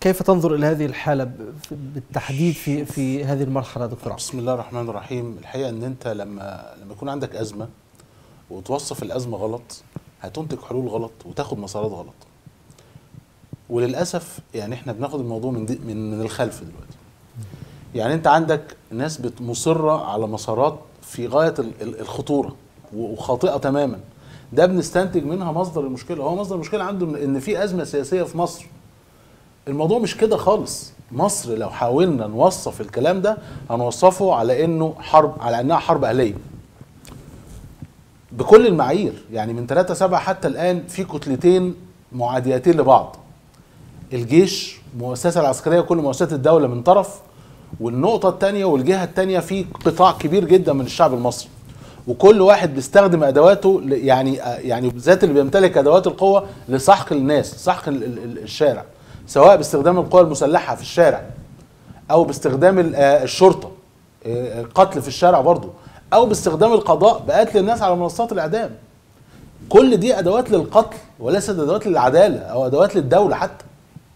كيف تنظر الى هذه الحاله بالتحديد في في هذه المرحله دكتور بسم الله الرحمن الرحيم الحقيقه ان انت لما لما يكون عندك ازمه وتوصف الازمه غلط هتنتج حلول غلط وتاخد مسارات غلط وللاسف يعني احنا بناخد الموضوع من دي من من الخلف دلوقتي يعني انت عندك ناس مصره على مسارات في غايه الخطوره وخاطئه تماما ده بنستنتج منها مصدر المشكله هو مصدر المشكله عنده ان في ازمه سياسيه في مصر الموضوع مش كده خالص مصر لو حاولنا نوصف الكلام ده هنوصفه على انه حرب على انها حرب اهليه بكل المعايير يعني من 3 7 حتى الان في كتلتين معاديتين لبعض الجيش المؤسسه العسكريه كل مؤسسات الدوله من طرف والنقطه الثانيه والجهه الثانيه في قطاع كبير جدا من الشعب المصري وكل واحد بيستخدم ادواته يعني يعني بالذات اللي بيمتلك ادوات القوه لسحق الناس سحق الشارع سواء باستخدام القوى المسلحه في الشارع او باستخدام الشرطه قتل في الشارع برضه او باستخدام القضاء بقتل الناس على منصات الاعدام كل دي ادوات للقتل وليست ادوات للعداله او ادوات للدوله حتى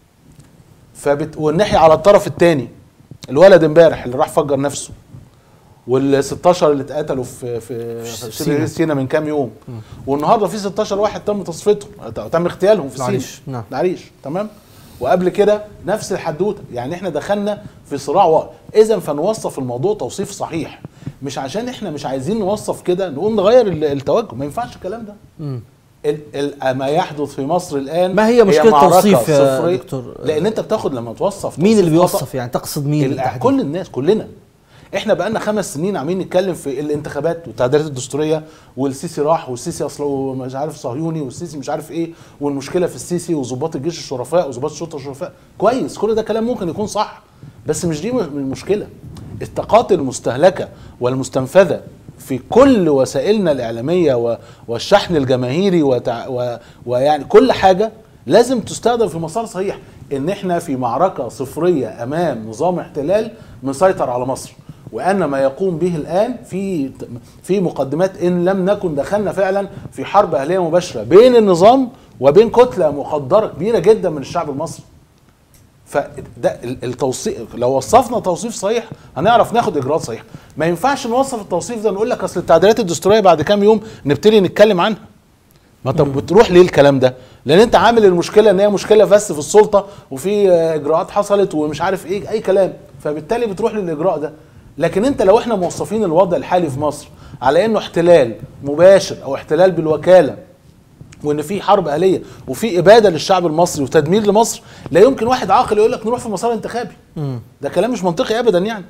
فبت... والناحيه على الطرف الثاني الولد امبارح اللي راح فجر نفسه وال 16 اللي اتقتلوا في في, في سينا. سينا من كام يوم م. والنهارده في 16 واحد تم تصفيتهم تم اغتيالهم في سينا نعم العريش تمام وقبل كده نفس الحدوته يعني احنا دخلنا في صراع واقع اذا فنوصف الموضوع توصيف صحيح مش عشان احنا مش عايزين نوصف كده نقوم نغير التوجه ما ينفعش الكلام ده مم. ال ال ما يحدث في مصر الان ما هي مشكله توصيف يا دكتور لان انت بتاخد لما توصف مين اللي بيوصف يعني تقصد مين كل الناس كلنا احنا بقالنا خمس سنين عاملين نتكلم في الانتخابات والتعديلات الدستوريه والسيسي راح والسيسي اصله مش عارف صهيوني والسيسي مش عارف ايه والمشكله في السيسي وظباط الجيش الشرفاء وظباط الشرطه الشرفاء كويس كل ده كلام ممكن يكون صح بس مش دي المشكله الطاقات المستهلكه والمستنفذه في كل وسائلنا الاعلاميه والشحن الجماهيري وتع... و... ويعني كل حاجه لازم تستخدم في مسار صحيح ان احنا في معركه صفريه امام نظام احتلال مسيطر على مصر وان ما يقوم به الان في في مقدمات ان لم نكن دخلنا فعلا في حرب اهليه مباشره بين النظام وبين كتله مخدره كبيره جدا من الشعب المصري فده التوصيف لو وصفنا توصيف صحيح هنعرف ناخد اجراءات صحيحه ما ينفعش نوصف التوصيف ده نقول لك اصل التعديلات الدستوريه بعد كام يوم نبتدي نتكلم عنها ما طب بتروح ليه الكلام ده لان انت عامل المشكله ان هي مشكله بس في السلطه وفي اجراءات حصلت ومش عارف ايه اي كلام فبالتالي بتروح للاجراء ده لكن انت لو احنا موصفين الوضع الحالي في مصر على انه احتلال مباشر او احتلال بالوكاله وان في حرب اهليه وفي اباده للشعب المصري وتدمير لمصر لا يمكن واحد عاقل يقول لك نروح في مسار انتخابي ده كلام مش منطقي ابدا يعني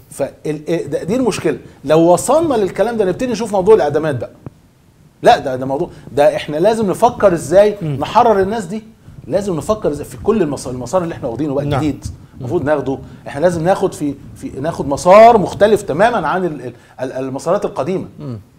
فدي المشكله لو وصلنا للكلام ده نبتدي نشوف موضوع الاعدامات بقى لا ده ده موضوع ده احنا لازم نفكر ازاي نحرر الناس دي لازم نفكر ازاي في كل المسار المسار اللي احنا واخدينه بقى نعم. جديد المفروض ناخده احنا لازم ناخد في في ناخد مسار مختلف تماما عن ال- ال- المسارات القديمه